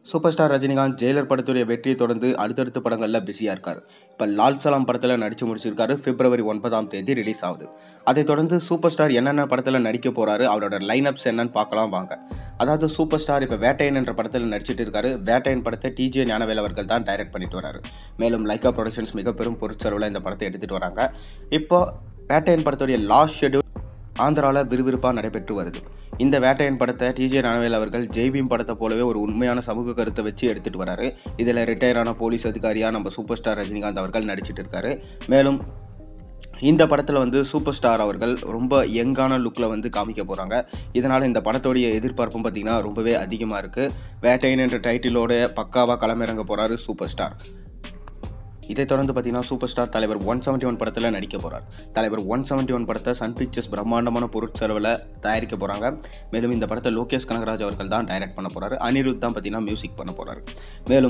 super star Rajinikanth Jailer படத்துடைய வெற்றியை தொடர்ந்து அடுத்தடுத்த படங்களில் பிஸியாக இருக்கார் இப்போ லால் சலாம் படத்தில் நடித்து முடிச்சிருக்காரு பிப்ரவரி ஒன்பதாம் தேதி ரிலீஸ் ஆகுது அதைத் தொடர்ந்து சூப்பர் ஸ்டார் என்னென்ன படத்தில் நடிக்க போறாரு அவரோட லைனப்ஸ் என்னன்னு பார்க்கலாம் வாங்க அதாவது சூப்பர் ஸ்டார் இப்போ வேட்டையன் என்ற படத்தில் நடிச்சிட்டு இருக்காரு வேட்டையன் படத்தை டிஜே ஞானவேல் அவர்கள் தான் டைரக்ட் பண்ணிட்டு வராரு மேலும் லைக்கா ப்ரொடக்ஷன்ஸ் மிக பெரும் பொருட்செலவில் இந்த படத்தை எடுத்துட்டு வராங்க இப்போ வேட்டையன் படத்துடைய லாஸ்ட் ஷெட்யூல் ஆந்திராவில் விறுவிறுப்பாக நடைபெற்று வருது இந்த வேட்டையன் படத்தை டிஜே ரணவேல் அவர்கள் ஜெய்பீம் படத்தை போலவே ஒரு உண்மையான சமூக கருத்தை வச்சு எடுத்துட்டு வராரு இதில் ரிட்டையரான போலீஸ் அதிகாரியாக நம்ம சூப்பர் ஸ்டார் ரஜினிகாந்த் அவர்கள் நடிச்சிட்டு இருக்காரு மேலும் இந்த படத்தில் வந்து சூப்பர் ஸ்டார் அவர்கள் ரொம்ப யங்கான லுக்கில் வந்து காமிக்க போகிறாங்க இதனால் இந்த படத்தோடைய எதிர்பார்ப்பும் பார்த்திங்கன்னா ரொம்பவே அதிகமாக இருக்குது வேட்டையன் என்ற டைட்டிலோட பக்காவாக களமிறங்க போகிறாரு சூப்பர் ஸ்டார் இதைத் தொடர்ந்து பார்த்தீங்கன்னா சூப்பர் ஸ்டார் தலைவர் ஒன் செவன்ட்டி ஒன் படத்தில் நடிக்க போகிறார் தலைவர் ஒன் செவன்ட்டி ஒன் படத்தை சன் பிக்சர்ஸ் பிரம்மாண்டமான பொருட்செலவில் தயாரிக்க போகிறாங்க மேலும் இந்த படத்தை லோகேஷ் கனகராஜ் அவர்கள் தான் டைரக்ட் பண்ண போகிறாரு அனிருத் தான் பார்த்தீங்கன்னா மியூசிக் பண்ண போகிறாரு மேலும்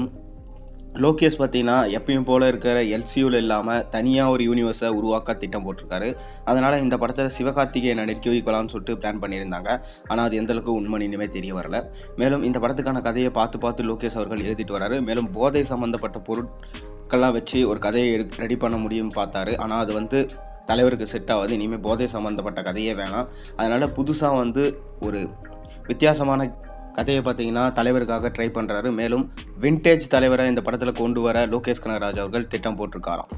லோகேஷ் பார்த்தீங்கன்னா எப்பயும் போல இருக்கிற எல்சியூவில் இல்லாமல் தனியாக ஒரு யூனிவர்ஸை உருவாக்க திட்டம் போட்டிருக்காரு அதனால் இந்த படத்தில் சிவகார்த்திகேயன் நடிக்க வைக்கலாம்னு சொல்லிட்டு பிளான் பண்ணியிருந்தாங்க ஆனால் அது எந்த அளவுக்கு உண்மை இனிமே தெரிய வரல மேலும் இந்த படத்துக்கான கதையை பார்த்து பார்த்து லோகேஷ் அவர்கள் எழுதிட்டு வராரு மேலும் போதை சம்பந்தப்பட்ட பொருட்கள்லாம் வச்சு ஒரு கதையை ரெடி பண்ண முடியும் பார்த்தாரு ஆனால் அது வந்து தலைவருக்கு செட் ஆகாது இனிமேல் போதை சம்மந்தப்பட்ட கதையே வேணாம் அதனால் புதுசாக வந்து ஒரு வித்தியாசமான கதையை பார்த்தீங்கன்னா தலைவருக்காக ட்ரை பண்ணுறாரு மேலும் விண்டேஜ் தலைவரை இந்த படத்தில் கொண்டு வர லோகேஷ் கனகராஜ் அவர்கள் திட்டம் போட்டிருக்காராம்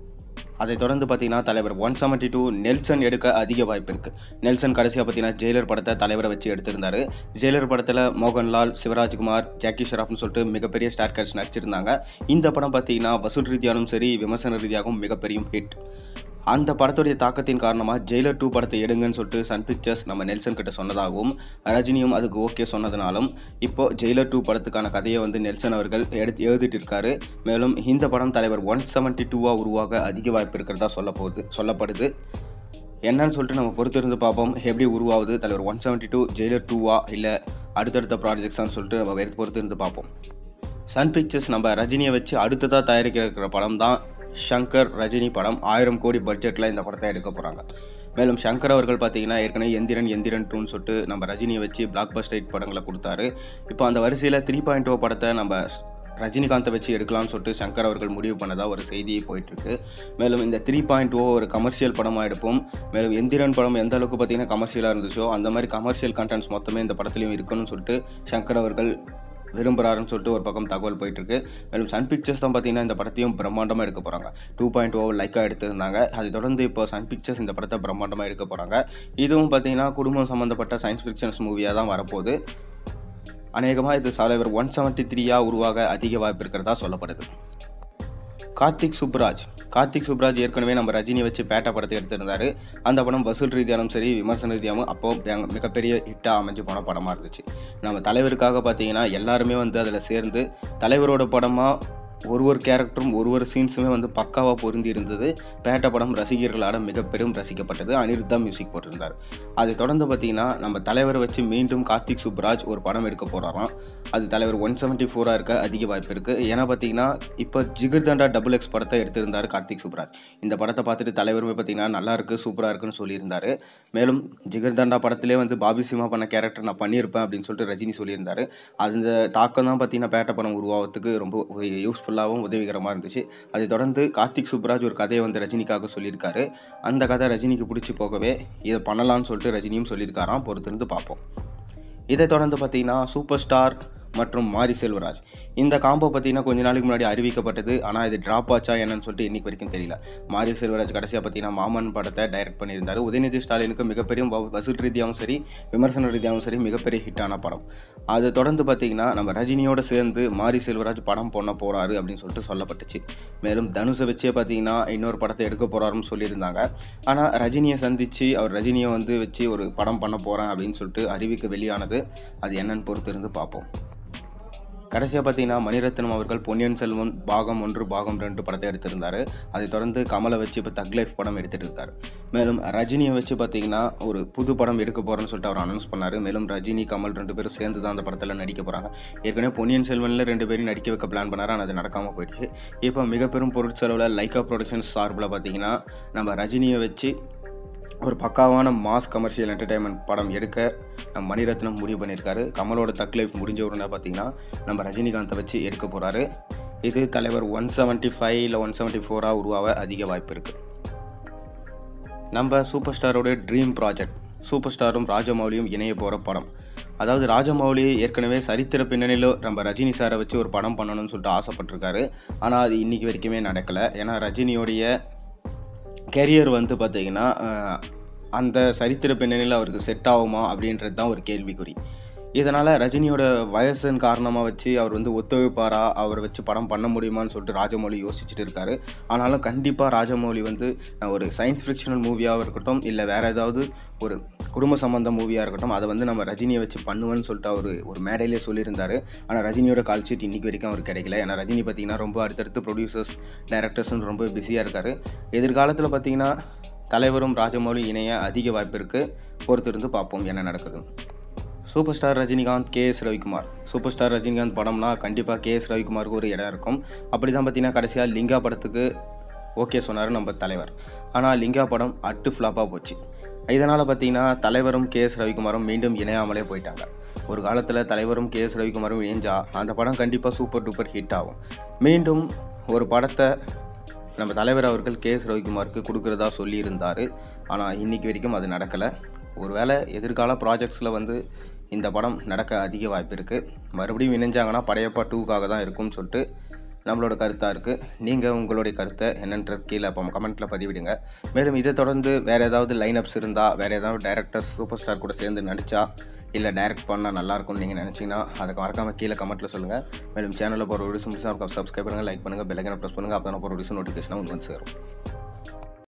அதை தொடர்ந்து பார்த்தீங்கன்னா தலைவர் ஒன் செவன்ட்டி டூ நெல்சன் எடுக்க அதிக வாய்ப்பு இருக்குது நெல்சன் கடைசியாக பார்த்தீங்கன்னா ஜெயிலர் படத்தை தலைவரை வச்சு எடுத்திருந்தாரு ஜெயிலர் படத்தில் மோகன்லால் சிவராஜ்குமார் ஜாக்கி ஷெராஃப்னு சொல்லிட்டு மிகப்பெரிய ஸ்டார் கேட்ஸ் நடிச்சிருந்தாங்க இந்த படம் பார்த்தீங்கன்னா வசூல் ரீதியாகவும் சரி விமர்சன ரீதியாகவும் மிகப்பெரிய ஹிட் அந்த படத்துடைய தாக்கத்தின் காரணமாக ஜெயிலர் டூ படத்தை எடுங்கன்னு சொல்லிட்டு சன் பிக்சர்ஸ் நம்ம நெல்சன் கிட்ட சொன்னதாகவும் ரஜினியும் அதுக்கு ஓகே சொன்னதுனாலும் இப்போ ஜெயிலர் டூ படத்துக்கான கதையை வந்து நெல்சன் அவர்கள் எடுத்து எழுதிட்டு இருக்காரு மேலும் இந்த படம் தலைவர் ஒன் செவன்ட்டி டூவாக உருவாக அதிக வாய்ப்பு இருக்கிறதா சொல்ல போகுது சொல்லப்படுது என்னன்னு சொல்லிட்டு நம்ம பொறுத்திருந்து பார்ப்போம் எப்படி உருவாகுது தலைவர் ஒன் செவன்ட்டி டூ ஜெயிலர் டூவா இல்லை அடுத்தடுத்த ப்ராஜெக்ட்ஸான்னு சொல்லிட்டு நம்ம வெறுத்து பொறுத்திருந்து பார்ப்போம் சன் பிக்சர்ஸ் நம்ம ரஜினியை வச்சு அடுத்ததாக தயாரிக்க இருக்கிற படம் தான் ஷங்கர் ரஜினி படம் ஆயிரம் கோடி பட்ஜெட்டில் இந்த படத்தை எடுக்க போகிறாங்க மேலும் ஷங்கர் அவர்கள் பார்த்தீங்கன்னா ஏற்கனவே எந்திரன் எந்திரன் டூன்னு சொல்லிட்டு நம்ம ரஜினியை வச்சு பிளாக் பஸ்ட் ஹிட் படங்களை கொடுத்தாரு இப்போ அந்த வரிசையில் த்ரீ பாயிண்ட் ஓ படத்தை நம்ம ரஜினிகாந்தை வச்சு எடுக்கலாம்னு சொல்லிட்டு சங்கர் அவர்கள் முடிவு பண்ணதா ஒரு செய்தி போயிட்டுருக்கு மேலும் இந்த த்ரீ பாயிண்ட் ஓ ஒரு கமர்ஷியல் படமாக எடுப்போம் மேலும் எந்திரன் படம் எந்த அளவுக்கு பார்த்தீங்கன்னா கமர்ஷியலாக இருந்துச்சோ அந்த மாதிரி கமர்ஷியல் கண்டென்ட்ஸ் மொத்தமே இந்த படத்துலையும் இருக்கணும்னு சொல்லிட்டு சங்கர் அவர்கள் விரும்புகிறாருன்னு சொல்லிட்டு ஒரு பக்கம் தகவல் போயிட்டு இருக்கு மேலும் சன் பிக்சர்ஸ் தான் பார்த்தீங்கன்னா இந்த படத்தையும் பிரம்மாண்டமாக எடுக்க போகிறாங்க டூ பாயிண்ட் ஓ லைக்காக எடுத்திருந்தாங்க அதை தொடர்ந்து இப்போ சன் பிக்சர்ஸ் இந்த படத்தை பிரம்மாண்டமாக எடுக்க போகிறாங்க இதுவும் பார்த்தீங்கன்னா குடும்பம் சம்மந்தப்பட்ட சயின்ஸ் ஃபிக்ஷன்ஸ் மூவியாக தான் வரப்போகுது அநேகமாக இது தலைவர் ஒன் செவன்ட்டி த்ரீயாக உருவாக அதிக வாய்ப்பு இருக்கிறதா சொல்லப்படுது கார்த்திக் சுப்ராஜ் கார்த்திக் சுப்ராஜ் ஏற்கனவே நம்ம ரஜினியை வச்சு பேட்டா படத்தை எடுத்திருந்தாரு அந்த படம் வசூல் ரீதியாலும் சரி விமர்சன ரீதியாகவும் அப்போ பெ- மிகப்பெரிய ஹிட்டாக அமைஞ்சு போன படமாக இருந்துச்சு நம்ம தலைவருக்காக பார்த்தீங்கன்னா எல்லாருமே வந்து அதில் சேர்ந்து தலைவரோட படமாக ஒரு ஒரு கேரக்டரும் ஒரு ஒரு சீன்ஸுமே வந்து பக்காவாக பொருந்தி இருந்தது பேட்ட படம் ரசிகர்களால் மிக பெரும் ரசிக்கப்பட்டது அனிருத் தான் மியூசிக் போட்டிருந்தார் அதை தொடர்ந்து பார்த்தீங்கன்னா நம்ம தலைவரை வச்சு மீண்டும் கார்த்திக் சுப்ராஜ் ஒரு படம் எடுக்க போகிறாராம் அது தலைவர் ஒன் செவன்ட்டி ஃபோராக இருக்க அதிக வாய்ப்பு இருக்குது ஏன்னா பார்த்தீங்கன்னா இப்போ ஜிகர் தண்டா டபுள் எக்ஸ் படத்தை எடுத்திருந்தார் கார்த்திக் சுப்ராஜ் இந்த படத்தை பார்த்துட்டு தலைவருமே பார்த்தீங்கன்னா நல்லா இருக்கு சூப்பராக இருக்குன்னு சொல்லியிருந்தாரு மேலும் ஜிகர் தண்டா படத்திலே வந்து பாபி சிமா பண்ண கேரக்டர் நான் பண்ணியிருப்பேன் அப்படின்னு சொல்லிட்டு ரஜினி சொல்லியிருந்தாரு அந்த தாக்கம் தான் பார்த்தீங்கன்னா பேட்ட படம் உருவாகிறதுக்கு ரொம்ப யூஸ்ஃபுல்லாகவும் உதவிகரமாக இருந்துச்சு அதை தொடர்ந்து கார்த்திக் சுப்ராஜ் ஒரு கதையை வந்து ரஜினிக்காக சொல்லியிருக்காரு அந்த கதை ரஜினிக்கு பிடிச்சி போகவே இதை பண்ணலாம்னு சொல்லிட்டு ரஜினியும் சொல்லியிருக்காராம் பொறுத்திருந்து பார்ப்போம் இதை தொடர்ந்து பார்த்தீங்கன்னா சூப்பர் ஸ்டார் மற்றும் மாரி செல்வராஜ் இந்த காம்போ பார்த்தீங்கன்னா கொஞ்ச நாளைக்கு முன்னாடி அறிவிக்கப்பட்டது ஆனால் இது ட்ராப் ஆச்சா என்னன்னு சொல்லிட்டு இன்னைக்கு வரைக்கும் தெரியல மாரி செல்வராஜ் கடைசியாக பார்த்தீங்கன்னா மாமன் படத்தை டைரக்ட் பண்ணியிருந்தாரு உதயநிதி ஸ்டாலினுக்கு மிகப்பெரிய வ- வசூல் ரீதியாகவும் சரி விமர்சன ரீதியாகவும் சரி மிகப்பெரிய ஹிட்டான படம் அது தொடர்ந்து பார்த்தீங்கன்னா நம்ம ரஜினியோட சேர்ந்து மாரி செல்வராஜ் படம் பண்ண போறாரு அப்படின்னு சொல்லிட்டு சொல்லப்பட்டுச்சு மேலும் தனுஷை வச்சே பார்த்தீங்கன்னா இன்னொரு படத்தை எடுக்க போறாருன்னு சொல்லியிருந்தாங்க ஆனால் ரஜினியை சந்திச்சு அவர் ரஜினியை வந்து வச்சு ஒரு படம் பண்ண போறேன் அப்படின்னு சொல்லிட்டு அறிவிக்க வெளியானது அது என்னன்னு பொறுத்து இருந்து பார்ப்போம் கடைசியாக பார்த்தீங்கன்னா மணிரத்னம் அவர்கள் பொன்னியின் செல்வன் பாகம் ஒன்று பாகம் ரெண்டு படத்தை எடுத்திருந்தாரு அதை தொடர்ந்து கமலை வச்சு இப்போ தக் லைஃப் படம் எடுத்துட்டு இருக்காரு மேலும் ரஜினியை வச்சு பார்த்தீங்கன்னா ஒரு புது படம் எடுக்க போறேன்னு சொல்லிட்டு அவர் அனௌன்ஸ் பண்ணாரு மேலும் ரஜினி கமல் ரெண்டு பேரும் சேர்ந்து தான் அந்த படத்தில் நடிக்க போறாங்க ஏற்கனவே பொன்னியின் செல்வனில் ரெண்டு பேரும் நடிக்க வைக்க பிளான் பண்ணாரு ஆனால் அது நடக்காமல் போயிடுச்சு இப்போ மிக பெரும் பொருட்செலவில் லைக்கா ப்ரொடக்ஷன்ஸ் சார்பில் பார்த்தீங்கன்னா நம்ம ரஜினியை வச்சு ஒரு பக்காவான மாஸ் கமர்ஷியல் என்டர்டைன்மெண்ட் படம் எடுக்க நம்ம மணிரத்னம் முடிவு பண்ணியிருக்காரு கமலோட தக் லைஃப் முடிஞ்ச உடனே பார்த்தீங்கன்னா நம்ம ரஜினிகாந்தை வச்சு எடுக்க போகிறாரு இது தலைவர் ஒன் செவன்ட்டி ஃபைவ் இல்லை ஒன் செவன்ட்டி ஃபோராக உருவாக அதிக வாய்ப்பு இருக்குது நம்ம சூப்பர் ஸ்டாரோட ட்ரீம் ப்ராஜெக்ட் சூப்பர் ஸ்டாரும் ராஜமௌலியும் இணைய போகிற படம் அதாவது ராஜமௌலி ஏற்கனவே சரித்திர பின்னணியில் நம்ம ரஜினி சாரை வச்சு ஒரு படம் பண்ணணும்னு சொல்லிட்டு ஆசைப்பட்டிருக்காரு ஆனால் அது இன்றைக்கி வரைக்குமே நடக்கலை ஏன்னா ரஜினியோடைய கெரியர் வந்து பார்த்தீங்கன்னா அஹ், அந்த சரித்திர பின்னணியில் அவருக்கு செட் ஆகுமா அப்படின்றது தான் ஒரு கேள்விக்குறி இதனால் ரஜினியோட வயசின் காரணமாக வச்சு அவர் வந்து ஒத்துழைப்பாரா அவரை வச்சு படம் பண்ண முடியுமான்னு சொல்லிட்டு ராஜமௌலி யோசிச்சுட்டு இருக்காரு ஆனாலும் கண்டிப்பாக ராஜமௌலி வந்து அஹ், ஒரு சயின்ஸ் ஃபிக்ஷனல் மூவியாக இருக்கட்டும் இல்லை வேறு ஏதாவது ஒரு குடும்ப சம்பந்த மூவியாக இருக்கட்டும் அதை வந்து நம்ம ரஜினியை வச்சு பண்ணுவேன்னு சொல்லிட்டு அவர் ஒரு மேடையிலே சொல்லியிருந்தாரு ஆனால் ரஜினியோட கால் ஷீட் இன்னைக்கு வரைக்கும் அவர் கிடைக்கல ஏன்னா ரஜினி பார்த்தீங்கன்னா ரொம்ப அடுத்தடுத்து ப்ரொடியூசர்ஸ் டைரக்டர்ஸ்னு ரொம்ப பிஸியாக இருக்காரு எதிர்காலத்தில் பார்த்தீங்கன்னா தலைவரும் ராஜமௌலி இணைய அதிக வாய்ப்பு இருக்குது பொறுத்திருந்து பார்ப்போம் என்ன நடக்குது super star Rajinikanth K S Ravikumar super star Rajinikanth படம்னா கண்டிப்பாக கே எஸ் ரவிக்குமாருக்கு ஒரு இடம் இருக்கும் அப்படி தான் பார்த்தீங்கன்னா கடைசியாக லிங்கா படத்துக்கு ஓகே சொன்னார் நம்ம தலைவர் ஆனால் லிங்கா படம் அட்டு ஃப்ளாப்பாக போச்சு இதனால் பார்த்தீங்கன்னா தலைவரும் கே எஸ் ரவிக்குமாரும் மீண்டும் இணையாமலே போயிட்டாங்க ஒரு காலத்தில் தலைவரும் கே எஸ் ரவிக்குமாரும் இணைஞ்சா அந்த படம் கண்டிப்பாக சூப்பர் டூப்பர் ஹிட் ஆகும் மீண்டும் ஒரு படத்தை நம்ம தலைவர் அவர்கள் கே எஸ் ரவிக்குமாருக்கு கொடுக்குறதா சொல்லியிருந்தார் ஆனால் இன்னைக்கு வரைக்கும் அது நடக்கலை ஒருவேளை எதிர்கால ப்ராஜெக்ட்ஸில் வந்து இந்த படம் நடக்க அதிக வாய்ப்பு இருக்குது மறுபடியும் இணைஞ்சாங்கன்னா படையப்பா டூக்காக தான் இருக்கும்னு சொல்லிட்டு நம்மளோட கருத்தாக இருக்குது நீங்கள் உங்களுடைய கருத்தை என்னன்றது கீழே இப்போ கமெண்ட்டில் பதிவிடுங்க மேலும் இதை தொடர்ந்து வேறு ஏதாவது லைனப்ஸ் இருந்தால் வேறு ஏதாவது டேரக்டர்ஸ் சூப்பர் ஸ்டார் கூட சேர்ந்து நடித்தா இல்லை டைரக்ட் பண்ணால் நல்லாயிருக்கும்னு நீங்கள் நினச்சிங்கன்னா அதை மறக்காமல் கீழே கமெண்ட்டில் சொல்லுங்கள் மேலும் சேனலில் போகிற வீடியோஸ் முடிச்சா சப்ஸ்கிரைப் பண்ணுங்கள் லைக் பண்ணுங்கள் பெல்லைக்கனை ப்ரெஸ் பண்ணுங்கள் அப்போ தான் போகிற வீடியோஸ் நோட்டிஃபிகேஷனாக உங்களுக்கு வந்து சேரும்